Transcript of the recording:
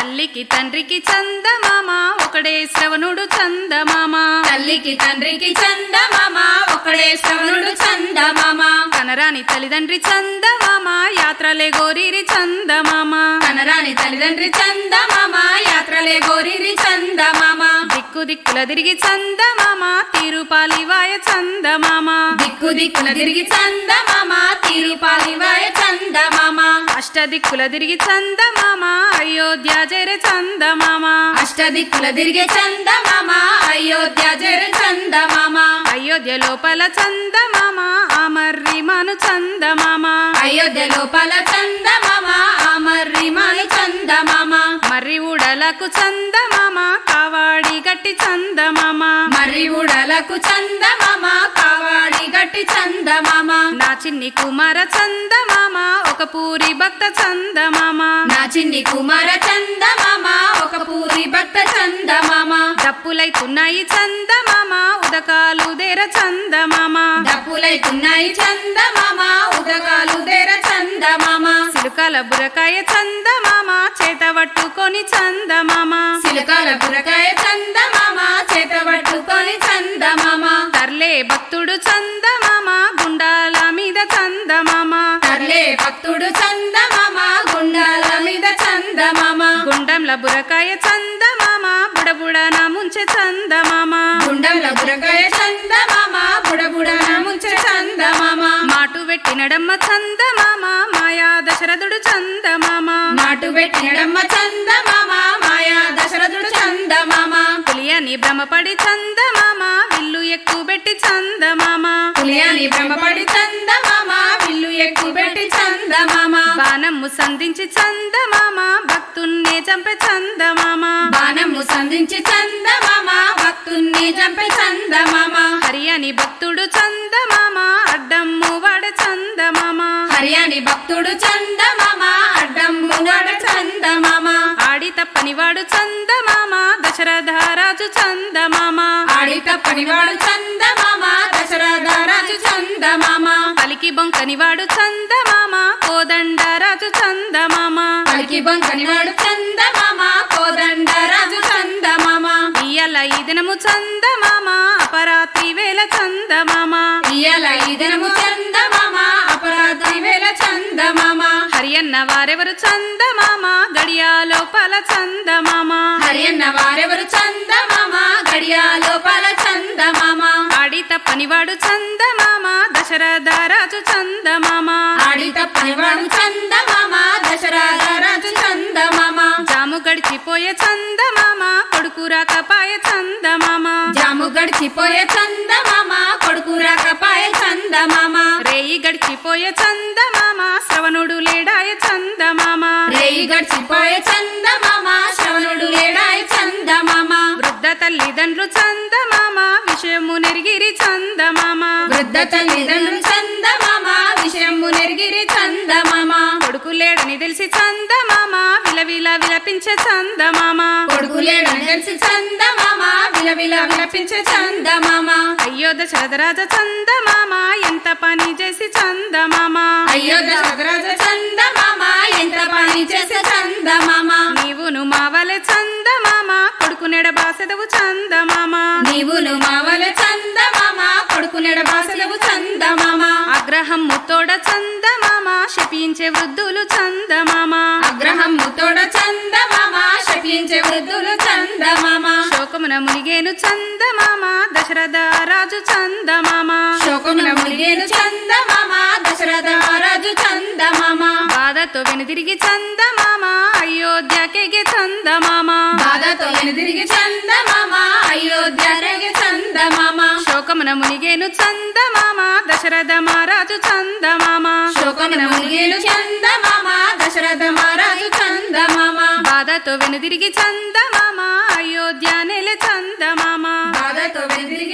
తల్లికి తండ్రికి చందమామ ఒకడే శ్రవణుడు చందమామ తల్లికి తండ్రికి చందమామ ఒకడే శ్రవణుడు చందమామ కనరాని తల్లిదండ్రి చందమామ యాత్రలే గోరీరి చందమామ కనరాని తల్లిదండ్రి చందమామ యాత్రలే గోరిరి చందమామ దిక్కు దిక్కుల తిరిగి చందమామ తీరుపాలివాయ చందమామ దిక్కు దిక్కుల తిరిగి చందమామ తిరుపాలివాయ చందమామ అష్ట దిక్కుల తిరిగి చందమామ అయోధ్య జరే చందమామ అష్టదిక్కుల తిరిగే చందమామ అయోధ్య జర చందమామ అయోధ్య లోపల చందమామ అమర్రి మను చందమామ అయోధ్య లోపల చందమామ అమర్రి మాను చందమామ మర్రి ఉడలకు చందమామ కావాడి గట్టి చందమామ మర్రి ఉడలకు చందమామ కావాడి గట్టి చందమామ నా చిన్ని కుమార చందమామ ఒక పూరి భక్త చందమామ నా చిన్ని కుమార చందమామ ఒక పూరి భక్త చందమామ డప్పులైతున్నాయి చందమామ ఉదకాలు దేర చందమామ డప్పులైతున్నాయి చందమామ ఉదకాలు దేర చందమామ సిలుకల బురకాయ చందమామ చేత పట్టుకొని చందమామ సిలకాల బురకాయ చందమామ చేత పట్టుకొని చందమామ తర్లే భక్తుడు చందమామ గుండాల మీద చందమామ తర్లే భక్తుడు చందమామ గుండాల మీద చందమామ గుండంల బురకాయ చందమామ బుడబుడన ముంచె చందమామ గుండంల బురకాయ చందమామ బుడబుడ ముంచె చందమామ మాటు పెట్టినడమ్మ చందమామ మాయా దశరథుడు చందమామ నాటు పెట్టినడమ్మ చందమామ మాయా దశరథుడు చందమామ పులియని భ్రమపడి చందమామ విల్లు ఎక్కువ పెట్టి చందమామ పులియాని భ్రమపడి చందమామ విల్లు ఎక్కువ పెట్టి చందమామ బాణమ్ము సంధించి చందమామ భక్తున్నే చంపే చందమామ బాణము సంధించి చందమామ భక్తుణ్ణి చంపే చందమామ హరియని భక్తుడు చందమామ అడ్డమ్ము వాడ చందమామ హర్యాని భక్తుడు చందమామ అడ్డమ్ము నడ చందమామ ఆడి తప్పని వాడు చందమామ దశరథరాజు చందమామ ఆడి తప్పని వాడు చందమామ దశరథ రాజు చందమామ పలికి బొంకని వాడు చందమామ కోదండరాజు చందమామ పలికి బొంకని వాడు చందమామ కోదండ రాజు చందమామ ఇయ్యల ఈ దినము చందమామ అపరాత్రి వేల చందమామ ఇయ్యాల ఈ దినము చందమామ అపరాధి వేల చందమామ హరియన్న వారెవరు చందమామ గడియా లోపల చందమామ హరియన్న వారెవరు చందమామ గడియా లోపల చందమామ ఆడి తప్పని వాడు చందమామ దశరథరాజు చందమామ ఆడి తప్పని వాడు చందమామ దశరథ రాజు చందమామ జాము గడిచిపోయే చందమామ కొడుకు రాకపాయ చందమామ జాము గడిచిపోయే చందమామ కొడుకు రాకపాయ చందమామ రేయి గడిచిపోయే చందమామ శ్రవణుడు లేడాయ చందమామ రేయి గడిచిపోయే చందమామ శ్రవణుడు లేడాయ చందమామ వృద్ధ తల్లిదండ్రులు చందమామ విషయము నెరిగిరి చందమామ వృద్ధ తల్లిదండ్రులు చందమామ విషయము నెరిగిరి చందమామ కొడుకు లేడని తెలిసి చందమామ విలవిల విలపించే చందమామ కొడుకు లేడని తెలిసి చందమామ విలవిల విలపించే చందమామ అయ్యో దశరథరాజ చందమామ ఎంత పని చేసి చందమామ అయ్యో దశరథ చందమామ ఎంత పని చేసే చందమామ నీవును మావలే చందమామ కొడుకు నెడబాసెదవు చందమామ నీవును మావల చందమామ కొడుకు నెడబాసలవు చందమామ అగ్రహము తోడ చందమామ శపించే వృద్ధులు చందమామ అగ్రహము తోడ చందమామ శపించే వృద్ధులు చందమామ శోకమున మునిగేను చందమామ దశరథ రాజు చందమామ శోకమున మునిగేను చందమామ దశరథ రాజు చందమామ బాధతో వెనుదిరిగి చందమామ అయోధ్యకెగే చందమామ బాధతో ఎనుదిరిగి చందమామ అయోధ్య రేగే చందమామ శోకమున మునిగేను చందమామ దశరథ మహారాజు చందమామ శోకమున మునిగేను చందమామ దశరథ మహారాజు చందమామ బాధతో వెనుదిరిగి చందమామ అయోధ్య నెల చందమామ బాధతో వెనుదిరిగి